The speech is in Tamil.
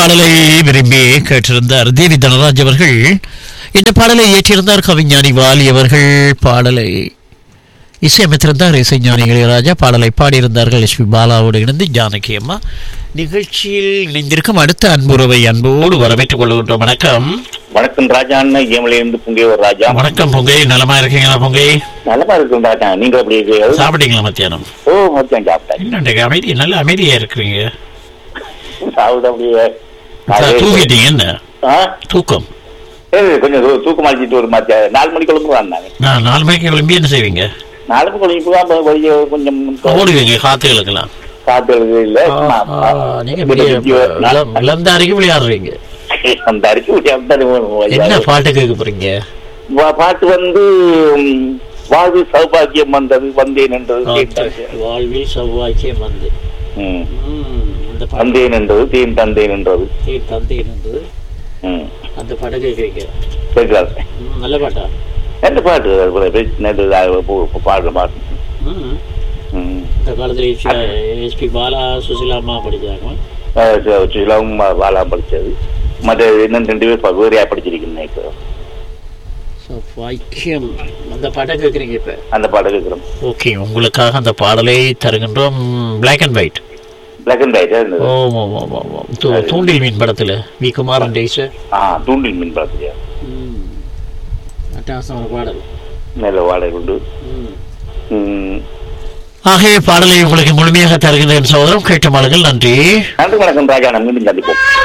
பாடலை விரும்பி கேட்டிருந்தார் தேவி தனராஜ் அவர்கள் இந்த பாடலை இயற்றியிருந்தார் கவிஞானி வாலி அவர்கள் பாடலை இசையமைத்திருந்தார் இசைஞானி இளையராஜா பாடலை பாடியிருந்தார்கள் எஸ் பி பாலாவோடு இணைந்து ஜானகி அம்மா நிகழ்ச்சியில் இணைந்திருக்கும் அடுத்த அன்புறவை அன்போடு வரவேற்றுக் கொள்கின்றோம் வணக்கம் வணக்கம் ராஜா அண்ணன் ஏமலையிலிருந்து புங்கையூர் ராஜா வணக்கம் பொங்கை நலமா இருக்கீங்களா பொங்கை நலமா இருக்கும் ராஜா நீங்க எப்படி இருக்கீங்க சாப்பிட்டீங்களா மத்தியானம் ஓ மத்தியம் சாப்பிட்டேன் என்னண்டு அமைதி நல்ல அமைதியா இருக்கிறீங்க சாப்பிட அப்படியே தூங்கிட்டீங்க என்ன ஆ? தூக்கம் சரி, கொஞ்சம் தூ- தூக்கம் அழைச்சிட்டு ஒரு மத்தியம் நாலு மணி கிளம்பு வந்தாங்க நான் நாலு மணிக்கு கிளம்பி என்ன செய்வீங்க நாலு மணி கிளம்பி தான் கொஞ்சம் கொஞ்சம் ஓடுவீங்க காத்துகளுக்கெல்லாம் காத்து எழுது இல்ல சும்மா, நீங்க கொஞ்சம் பெரிய சுத்தி வர- இளம்- இளந்தாரிக்கு விளையாடுறீங்க அந்த அரிசி ஊட்டி அந்த அரிசி வேணும். என்ன பாட்டு கேட்க போறீங்க வா- பாட்டு வந்து ம், வாழ்வு சௌபாகியம் வந்தது வந்தேன் என்றது தீர்த்தது. வாழ்வில் செவ்வாய்க்கியம் வந்து ம். அந்த வந்தேன் என்றது தீன் தந்தேன் என்றது தந்தை இருந்தது ம். அந்த பாட்டை கேட்குறீங்க கேட்கிறாரு நல்ல பாட்டா எந்த பாட்டு நேற்று பாடுற பாட்டு ம். இந்த காலத்துல எஸ்பி பாலா சுசிலாமா படிச்சாங்க அஹ் சு- சுஷிலாவும் வா- வாலாம் படிச்சது மற்ற இன்னும் ரெண்டு பேர் வேறையா படிச்சிருக்கேன் நினைக்கிறேன் வாக்கியம் அந்த பாட்டை கேட்குறீங்க இப்ப அந்த பாட்டு கேட்குறோம் ஓகே உங்களுக்காக அந்த பாடலை தருகின்றோம் black and white black and white இருந்தது ஓம் ஓம் ஓம் ஓம் ஓம் தூ- தூண்டில் மீன் படத்துல வி குமாரன் டேஸ் ஆ தூண்டில் மீன் பார்த்துறியா அட்டகாசமான பாடல் நல்ல வாடகை உண்டு ம். ஆகவே பாடலை உங்களுக்கு முழுமையாக தருகின்றேன் சகோதரம் கேட்ட மாளுங்கள் நன்றி நன்றி வணக்கம் ராஜா நம்ம மீண்டும் சந்திப்போம்